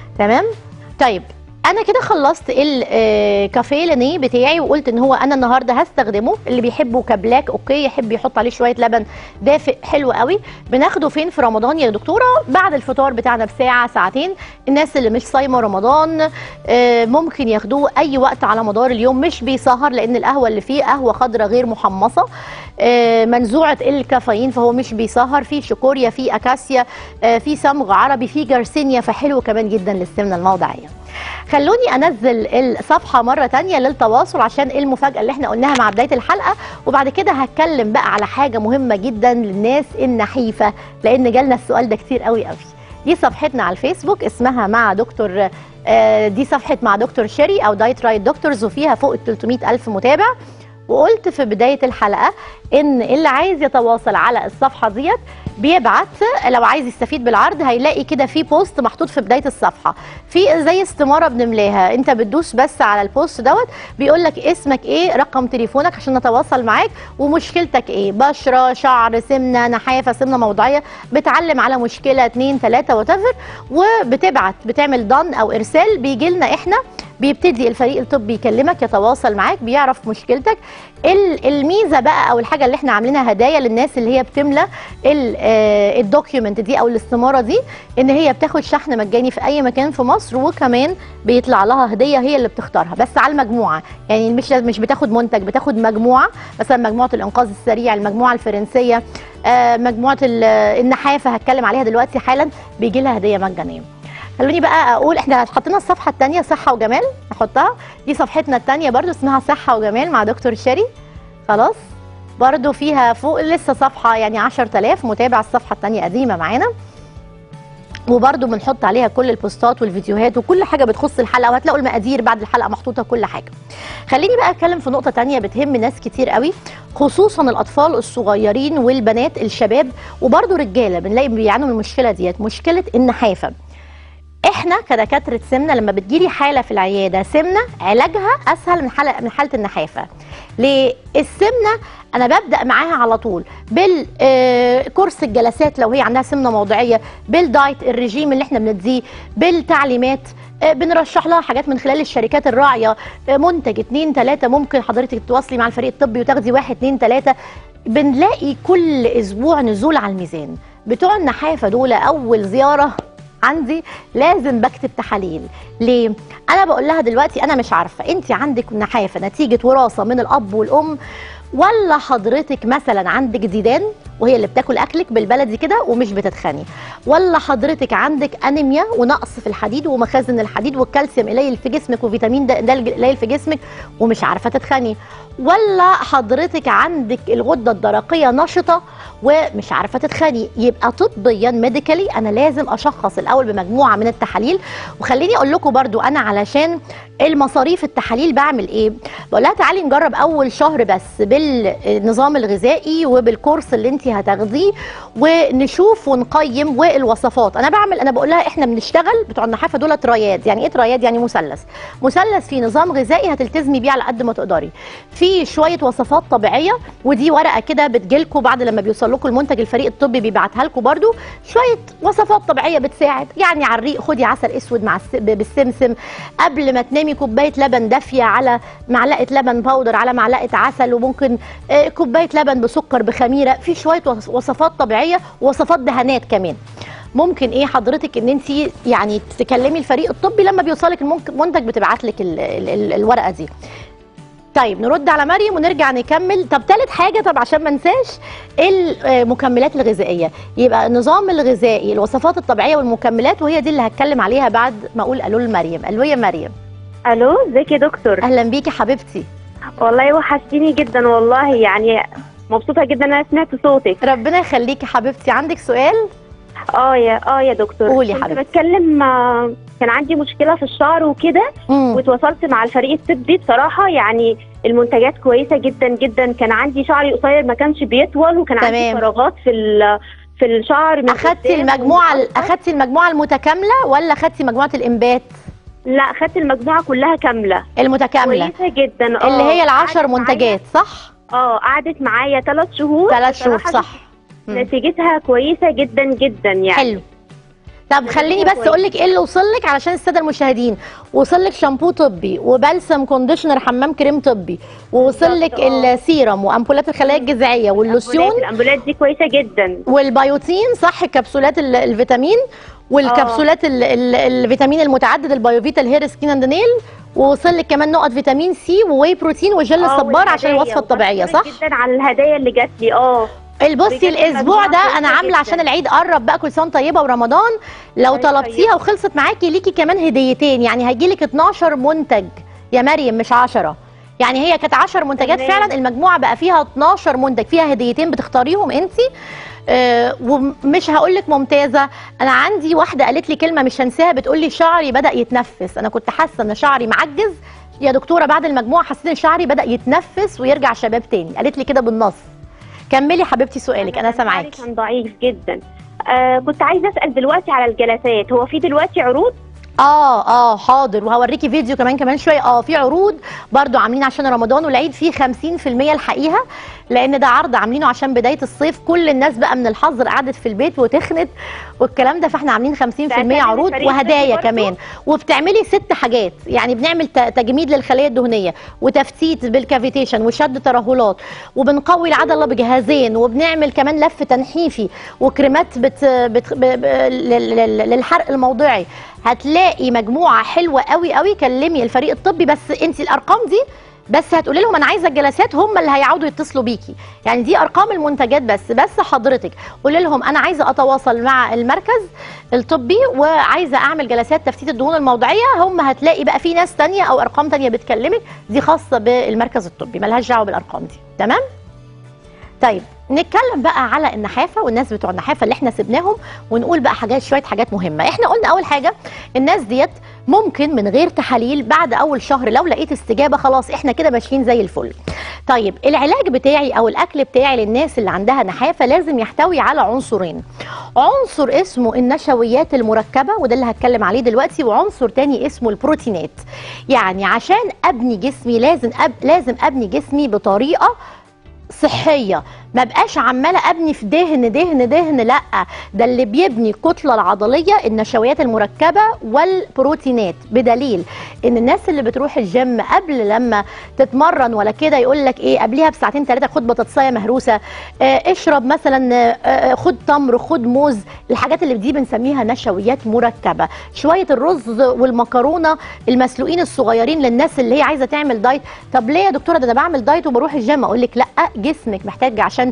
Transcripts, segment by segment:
تمام طيب انا كده خلصت الكافيه لانيه بتاعي وقلت ان هو انا النهارده هستخدمه اللي بيحبه كبلاك اوكي يحب يحط عليه شويه لبن دافئ حلو قوي بناخده فين في رمضان يا دكتوره بعد الفطار بتاعنا بساعه ساعتين الناس اللي مش صايمه رمضان آه، ممكن ياخدوه اي وقت على مدار اليوم مش بيسهر لان القهوه اللي فيه قهوه خضراء غير محمصه آه، منزوعه الكافيين فهو مش بيسهر فيه شيكوريا فيه اكاسيا آه، فيه صمغ عربي فيه جارسينيا فحلو كمان جدا للسمنه الموضعيه خلوني انزل الصفحه مره تانية للتواصل عشان المفاجاه اللي احنا قلناها مع بدايه الحلقه وبعد كده هتكلم بقى على حاجه مهمه جدا للناس النحيفه لان جالنا السؤال ده كتير قوي قوي دي صفحتنا على الفيسبوك اسمها مع دكتور آه، دي صفحه مع دكتور شيري او دايت رايت دكتورز وفيها فوق ال 300 الف متابع وقلت في بدايه الحلقه ان اللي عايز يتواصل على الصفحه ديت بيبعت لو عايز يستفيد بالعرض هيلاقي كده في بوست محطوط في بدايه الصفحه في زي استماره بنملاها انت بتدوس بس على البوست دوت بيقول لك اسمك ايه رقم تليفونك عشان نتواصل معاك ومشكلتك ايه بشره شعر سمنه نحافه سمنه موضعيه بتعلم على مشكله اتنين تلاته وات وبتبعت بتعمل ضن او ارسال بيجي لنا احنا بيبتدي الفريق الطبي يكلمك يتواصل معاك بيعرف مشكلتك ال- الميزه بقى او الحاجه اللي احنا عاملينها هدايا للناس اللي هي بتملى ال- آه، الدوكيومنت دي او الاستماره دي ان هي بتاخد شحن مجاني في اي مكان في مصر وكمان بيطلع لها هديه هي اللي بتختارها بس على المجموعه يعني مش مش بتاخد منتج بتاخد مجموعه مثلا مجموعه الانقاذ السريع المجموعه الفرنسيه آه، مجموعه ال- النحافه هتكلم عليها دلوقتي حالا بيجي لها هديه مجانيه خلوني بقى اقول احنا حطينا الصفحه الثانيه صحه وجمال نحطها دي صفحتنا الثانيه برضو اسمها صحه وجمال مع دكتور شيري خلاص برضو فيها فوق لسه صفحه يعني 10000 متابع الصفحه الثانيه قديمه معانا وبرضو بنحط عليها كل البوستات والفيديوهات وكل حاجه بتخص الحلقه وهتلاقوا المقادير بعد الحلقه محطوطه كل حاجه خليني بقى اتكلم في نقطه تانية بتهم ناس كتير قوي خصوصا الاطفال الصغيرين والبنات الشباب وبرضو رجاله بنلاقي بيعانوا من المشكله ديت مشكله النحافه احنا كدكاتره سمنه لما بتجيلي حاله في العياده سمنه علاجها اسهل من حاله من حاله النحافه ليه السمنه انا ببدا معاها على طول بالكورس الجلسات لو هي عندها سمنه موضعيه بالدايت الرجيم اللي احنا بنديه بالتعليمات آه، بنرشح لها حاجات من خلال الشركات الراعيه آه، منتج اتنين تلاته ممكن حضرتك تتواصلي مع الفريق الطبي وتاخدي واحد اتنين تلاته بنلاقي كل اسبوع نزول على الميزان بتوع النحافه دول اول زياره عندي لازم بكتب تحاليل ليه انا بقول لها دلوقتي انا مش عارفه انت عندك نحافه نتيجه وراثه من الاب والام ولا حضرتك مثلا عندك ديدان وهي اللي بتاكل اكلك بالبلدي كده ومش بتتخني ولا حضرتك عندك انيميا ونقص في الحديد ومخازن الحديد والكالسيوم قليل في جسمك وفيتامين د د قليل في جسمك ومش عارفه تتخني ولا حضرتك عندك الغده الدرقيه نشطه ومش عارفه تتخني يبقى طبيا ميديكالي انا لازم اشخص الاول بمجموعه من التحاليل وخليني اقول لكم برضو انا علشان المصاريف التحاليل بعمل ايه بقول لها تعالي نجرب اول شهر بس بالنظام الغذائي وبالكورس اللي انت هتاخديه ونشوف ونقيم والوصفات انا بعمل انا بقول لها احنا بنشتغل بتوع النحافه دول ترايات يعني ايه ترايات يعني مثلث مثلث في نظام غذائي هتلتزمي بيه على قد ما تقدري في شويه وصفات طبيعيه ودي ورقه كده بتجيلكم بعد لما بيوصل لكم المنتج الفريق الطبي بيبعتها لكم برده شويه وصفات طبيعيه بتساعد يعني على الريق خدي عسل اسود مع الس- بالسمسم قبل ما تنامي كوبايه لبن دافيه على معلقه لبن باودر على معلقه عسل وممكن آه، كوبايه لبن بسكر بخميره في شويه وص- وصفات طبيعيه ووصفات دهانات كمان ممكن ايه حضرتك ان انت يعني تكلمي الفريق الطبي لما بيوصلك المنتج بتبعت لك ال- ال- ال- الورقه دي طيب نرد على مريم ونرجع نكمل طب ثالث حاجه طب عشان ما انساش المكملات الغذائيه يبقى النظام الغذائي الوصفات الطبيعيه والمكملات وهي دي اللي هتكلم عليها بعد ما اقول الو لمريم الو يا مريم الو ازيك يا دكتور اهلا بيكي حبيبتي والله وحشتيني جدا والله يعني مبسوطه جدا ان انا سمعت صوتك ربنا يخليكي حبيبتي عندك سؤال اه يا اه يا دكتور قولي كنت حبيبتي. بتكلم آه، كان عندي مشكله في الشعر وكده مم. وتواصلت مع الفريق الطبي بصراحه يعني المنتجات كويسه جدا جدا كان عندي شعري قصير ما كانش بيطول وكان عندي تمام. فراغات في ال- في الشعر من اخدتي قدام المجموعه ومن اخدتي المجموعه المتكامله ولا اخدتي مجموعه الانبات لا خدت المجموعه كلها كامله المتكامله كويسه جدا اه اللي هي العشر قعدت معايا- منتجات صح اه قعدت معايا ثلاث شهور ثلاث شهور بصراحة صح مم. نتيجتها كويسه جدا جدا يعني حلو طب خليني بس اقول لك ايه اللي وصل لك علشان الساده المشاهدين وصل لك شامبو طبي وبلسم كونديشنر حمام كريم طبي ووصل لك بالظبط، آه. السيرم وامبولات الخلايا الجذعيه واللوسيون الأمبولات- الامبولات دي كويسه جدا والبيوتين صح كبسولات ال- الفيتامين والكبسولات ال- ال- الفيتامين المتعدد البايوفيتا الهير سكين اند نيل ووصل لك كمان نقط فيتامين سي وواي بروتين وجل آه، الصبار عشان والهدايا. الوصفه الطبيعيه صح؟ وبشكرك جدا على الهدايا اللي جات لي اه البصي بجد الاسبوع ده مجموعة انا كويسة عامله جداً. عشان العيد قرب بقى كل سنه وأنت طيبه ورمضان لو طيب طلبتيها طيب. وخلصت معاكي ليكي كمان هديتين يعني هيجيلك 12 منتج يا مريم مش 10 يعني هي كانت 10 منتجات تمام. فعلا المجموعه بقى فيها 12 منتج فيها هديتين بتختاريهم انت آه ومش هقول لك ممتازه انا عندي واحده قالت لي كلمه مش هنساها بتقول لي شعري بدا يتنفس انا كنت حاسه ان شعري معجز يا دكتوره بعد المجموعه حسيت ان شعري بدا يتنفس ويرجع شباب تاني قالت لي كده بالنص كملي حبيبتي سؤالك انا كان شعري سامعاكي كان ضعيف جدا آه كنت عايزه اسال دلوقتي على الجلسات هو في دلوقتي عروض اه اه حاضر وهوريكي فيديو كمان كمان شويه اه في عروض برضو عاملين عشان رمضان والعيد فيه 50% الحقيقه لان ده عرض عاملينه عشان بدايه الصيف كل الناس بقى من الحظر قعدت في البيت وتخنت والكلام ده فاحنا عاملين 50% تعملي عروض فريق وهدايا برضو؟ كمان وبتعملي ست حاجات يعني بنعمل ت- تجميد للخليه الدهنيه وتفتيت بالكافيتيشن وشد ترهلات وبنقوي العضله بجهازين وبنعمل كمان لف تنحيفي وكريمات بت بت ب ب لل- لل- للحرق الموضعي هتلاقي مجموعه حلوه قوي قوي كلمي الفريق الطبي بس انت الارقام دي بس هتقولي لهم انا عايزه الجلسات هم اللي هيعودوا يتصلوا بيكي يعني دي ارقام المنتجات بس بس حضرتك قولي لهم انا عايزه اتواصل مع المركز الطبي وعايزه اعمل جلسات تفتيت الدهون الموضعيه هم هتلاقي بقى في ناس تانية او ارقام تانية بتكلمك دي خاصه بالمركز الطبي ملهاش دعوه بالارقام دي تمام طيب نتكلم بقى على النحافه والناس بتوع النحافه اللي احنا سبناهم ونقول بقى حاجات شويه حاجات مهمه احنا قلنا اول حاجه الناس ديت ممكن من غير تحاليل بعد اول شهر لو لقيت استجابه خلاص احنا كده ماشيين زي الفل طيب العلاج بتاعي او الاكل بتاعي للناس اللي عندها نحافه لازم يحتوي على عنصرين عنصر اسمه النشويات المركبه وده اللي هتكلم عليه دلوقتي وعنصر تاني اسمه البروتينات يعني عشان ابني جسمي لازم أب... لازم ابني جسمي بطريقه صحيه ما بقاش عماله ابني في دهن دهن دهن لا ده اللي بيبني الكتله العضليه النشويات المركبه والبروتينات بدليل ان الناس اللي بتروح الجيم قبل لما تتمرن ولا كده يقول لك ايه قبلها بساعتين ثلاثه خد بطاطسايه مهروسه آه اشرب مثلا آه آه، خد تمر خد موز الحاجات اللي دي بنسميها نشويات مركبه شويه الرز والمكرونه المسلوقين الصغيرين للناس اللي هي عايزه تعمل دايت طب ليه يا دكتوره ده انا بعمل دايت وبروح الجيم اقول لك لا جسمك محتاج عشان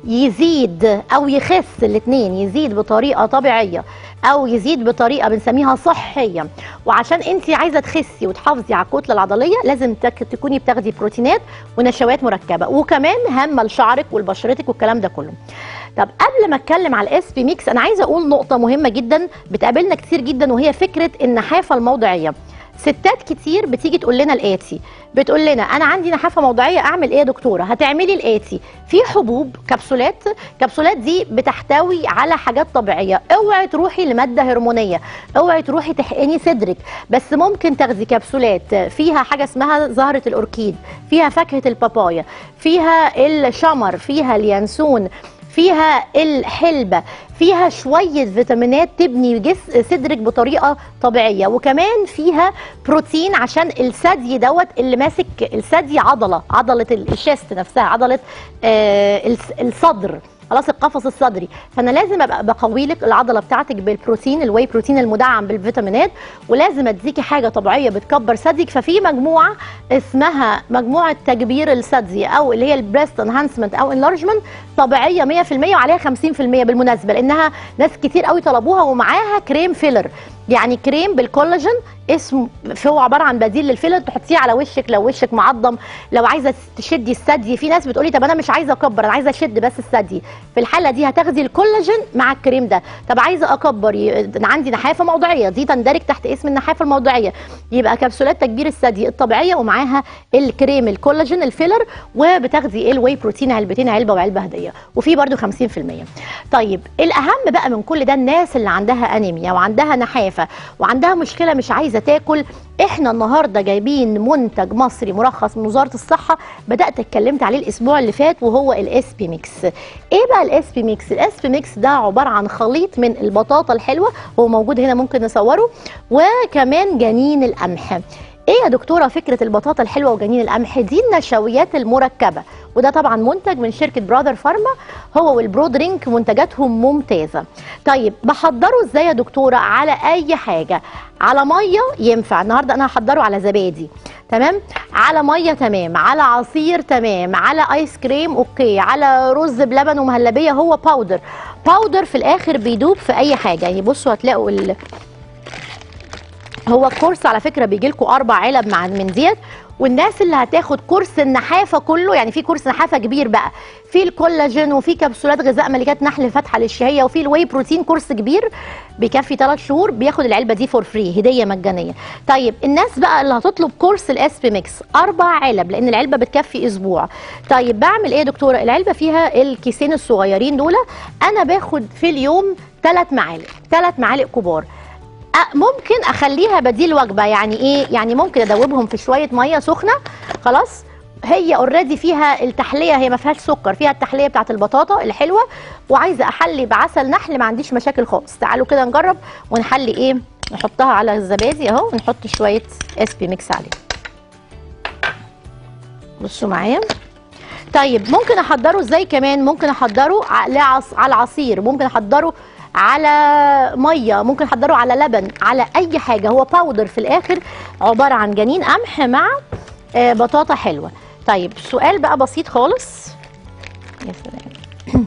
يزيد او يخس الاثنين يزيد بطريقه طبيعيه او يزيد بطريقه بنسميها صحيه وعشان انت عايزه تخسي وتحافظي على الكتله العضليه لازم تك- تكوني بتاخدي بروتينات ونشويات مركبه وكمان هامه لشعرك ولبشرتك والكلام ده كله طب قبل ما اتكلم على الاس بي ميكس انا عايزه اقول نقطه مهمه جدا بتقابلنا كتير جدا وهي فكره النحافه الموضعيه ستات كتير بتيجي تقول لنا الاتي بتقول لنا انا عندي نحافه موضعيه اعمل ايه يا دكتوره هتعملي الاتي في حبوب كبسولات كبسولات دي بتحتوي على حاجات طبيعيه اوعي تروحي لماده هرمونيه اوعي تروحي تحقني صدرك بس ممكن تاخدي كبسولات فيها حاجه اسمها زهره الاوركيد فيها فاكهه البابايا فيها الشمر فيها اليانسون فيها الحلبة فيها شوية فيتامينات تبني جس صدرك بطريقة طبيعية وكمان فيها بروتين عشان الثدي دوت اللي ماسك الثدي عضلة عضلة الشيست نفسها عضلة آه الس- الصدر خلاص القفص الصدري فانا لازم ابقى بقوي لك العضله بتاعتك بالبروتين الواي بروتين المدعم بالفيتامينات ولازم اديكي حاجه طبيعيه بتكبر ثديك ففي مجموعه اسمها مجموعه تكبير الثدي او اللي هي البريست انهانسمنت او انلارجمنت طبيعيه 100% وعليها 50% بالمناسبه لانها ناس كتير قوي طلبوها ومعاها كريم فيلر يعني كريم بالكولاجين اسمه هو عباره عن بديل للفيلر تحطيه على وشك لو وشك معضم لو عايزه تشدي الثدي في ناس بتقولي طب انا مش عايزه اكبر انا عايزه اشد بس الثدي في الحاله دي هتاخدي الكولاجين مع الكريم ده طب عايزه اكبر ي- أنا عندي نحافه موضعيه دي تندرج تحت اسم النحافه الموضعيه يبقى كبسولات تكبير الثدي الطبيعيه ومعاها الكريم الكولاجين الفيلر وبتاخدي الواي بروتين علبتين علبه وعلبه هديه وفي برده 50% طيب الاهم بقى من كل ده الناس اللي عندها انيميا وعندها نحافه وعندها مشكله مش عايزه تاكل احنا النهارده جايبين منتج مصري مرخص من وزاره الصحه بدات اتكلمت عليه الاسبوع اللي فات وهو الاس بي ميكس ايه بقى الاس بي ميكس الاس بي ميكس ده عباره عن خليط من البطاطا الحلوه هو موجود هنا ممكن نصوره وكمان جنين القمح ايه يا دكتوره فكره البطاطا الحلوه وجنين القمح دي النشويات المركبه وده طبعا منتج من شركه براذر فارما هو والبرو درينك منتجاتهم ممتازه طيب بحضره ازاي يا دكتوره على اي حاجه على ميه ينفع النهارده انا هحضره على زبادي تمام على ميه تمام على عصير تمام على ايس كريم اوكي على رز بلبن ومهلبيه هو باودر باودر في الاخر بيدوب في اي حاجه يعني بصوا هتلاقوا ال... هو الكورس على فكره بيجي لكم اربع علب مع من ديت والناس اللي هتاخد كورس النحافه كله يعني في كورس نحافه كبير بقى في الكولاجين وفي كبسولات غذاء ملكات نحل فاتحه للشهيه وفي الواي بروتين كورس كبير بيكفي 3 شهور بياخد العلبه دي فور فري هديه مجانيه طيب الناس بقى اللي هتطلب كورس الاس بي ميكس اربع علب لان العلبه بتكفي اسبوع طيب بعمل ايه يا دكتوره العلبه فيها الكيسين الصغيرين دول انا باخد في اليوم ثلاث معالق ثلاث معالق كبار أ- ممكن اخليها بديل وجبه يعني ايه يعني ممكن ادوبهم في شويه ميه سخنه خلاص هي اوريدي فيها التحليه هي ما فيهاش سكر فيها التحليه بتاعت البطاطا الحلوه وعايزه احلي بعسل نحل ما عنديش مشاكل خالص تعالوا كده نجرب ونحلي ايه نحطها على الزبادي اهو ونحط شويه اس بي ميكس عليه بصوا معايا طيب ممكن احضره ازاي كمان ممكن احضره على عص- على العصير ممكن احضره على ميه ممكن احضره على لبن على اي حاجه هو باودر في الاخر عباره عن جنين قمح مع آه، بطاطا حلوه طيب سؤال بقى بسيط خالص يا سلام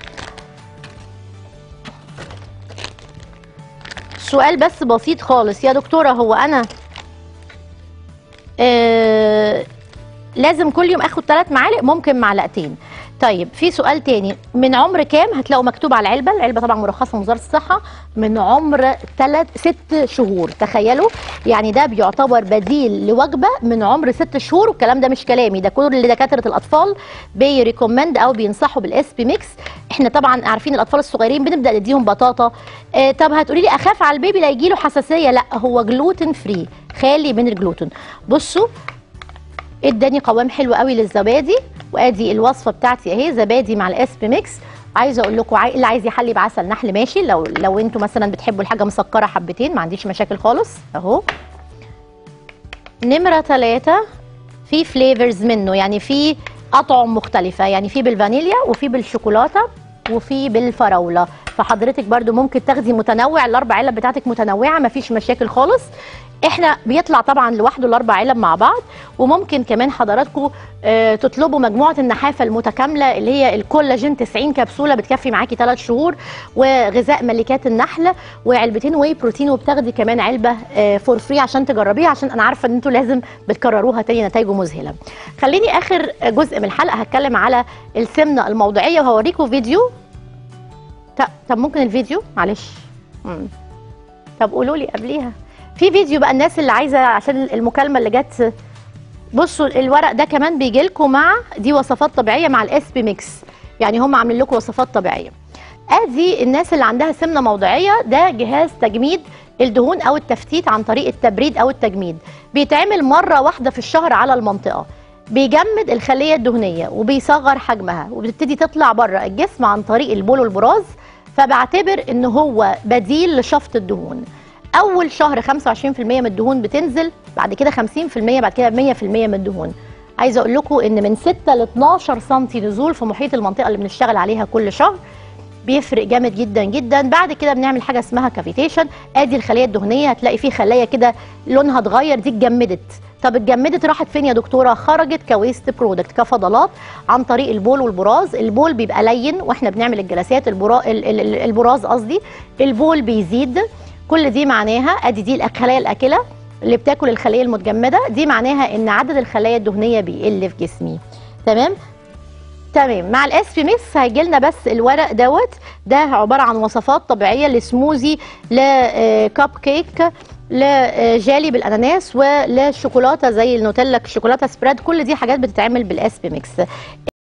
سؤال بس بسيط خالص يا دكتوره هو انا آه لازم كل يوم اخد ثلاث معالق ممكن معلقتين طيب في سؤال تاني من عمر كام هتلاقوا مكتوب على العلبه العلبه طبعا مرخصه من وزاره الصحه من عمر ثلاث ست شهور تخيلوا يعني ده بيعتبر بديل لوجبه من عمر ست شهور والكلام ده مش كلامي ده كل دكاتره الاطفال بيريكومند او بينصحوا بالاس بي ميكس احنا طبعا عارفين الاطفال الصغيرين بنبدا نديهم بطاطا آه طب هتقولي لي اخاف على البيبي لا يجيله حساسيه لا هو جلوتين فري خالي من الجلوتين بصوا اداني قوام حلو قوي للزبادي وادي الوصفه بتاعتي اهي زبادي مع الاس بي ميكس عايزه اقول لكم عاي... اللي عايز يحلي بعسل نحل ماشي لو لو انتوا مثلا بتحبوا الحاجه مسكره حبتين ما عنديش مشاكل خالص اهو نمره ثلاثة في فليفرز منه يعني في اطعم مختلفه يعني في بالفانيليا وفي بالشوكولاته وفي بالفراوله فحضرتك برضو ممكن تاخدي متنوع الاربع علب بتاعتك متنوعه مفيش مشاكل خالص احنا بيطلع طبعا لوحده الاربع علب مع بعض وممكن كمان حضراتكم آه، تطلبوا مجموعه النحافه المتكامله اللي هي الكولاجين 90 كبسوله بتكفي معاكي 3 شهور وغذاء ملكات النحل وعلبتين واي بروتين وبتاخدي كمان علبه فور فري عشان تجربيها عشان انا عارفه ان انتوا لازم بتكرروها تاني نتائجه مذهله خليني اخر جزء من الحلقه هتكلم على السمنه الموضعيه وهوريكم فيديو ط- طب ممكن الفيديو معلش مم. طب قولوا لي قبليها في فيديو بقى الناس اللي عايزه عشان المكالمه اللي جت بصوا الورق ده كمان بيجي لكم مع دي وصفات طبيعيه مع الاس بي ميكس يعني هم عاملين لكم وصفات طبيعيه ادي الناس اللي عندها سمنه موضعيه ده جهاز تجميد الدهون او التفتيت عن طريق التبريد او التجميد بيتعمل مره واحده في الشهر على المنطقه بيجمد الخليه الدهنيه وبيصغر حجمها وبتبتدي تطلع بره الجسم عن طريق البول والبراز فبعتبر ان هو بديل لشفط الدهون اول شهر 25% من الدهون بتنزل بعد كده 50% بعد كده 100% من الدهون عايزه اقول لكم ان من 6 ل 12 سم نزول في محيط المنطقه اللي بنشتغل عليها كل شهر بيفرق جامد جدا جدا بعد كده بنعمل حاجه اسمها كافيتيشن ادي الخليه الدهنيه هتلاقي فيه خلايا كده لونها اتغير دي اتجمدت طب اتجمدت راحت فين يا دكتوره خرجت كويست برودكت كفضلات عن طريق البول والبراز البول بيبقى لين واحنا بنعمل الجلسات البرا... ال- ال- ال- البراز قصدي البول بيزيد كل دي معناها ادي دي الخلايا الاكله اللي بتاكل الخليه المتجمده دي معناها ان عدد الخلايا الدهنيه بيقل في جسمي تمام تمام مع الاس بي ميكس هيجي لنا بس الورق دوت ده عباره عن وصفات طبيعيه لسموزي لكب كيك لجالي بالاناناس ولشوكولاته زي النوتيلا شوكولاته سبريد كل دي حاجات بتتعمل بالاس بي ميكس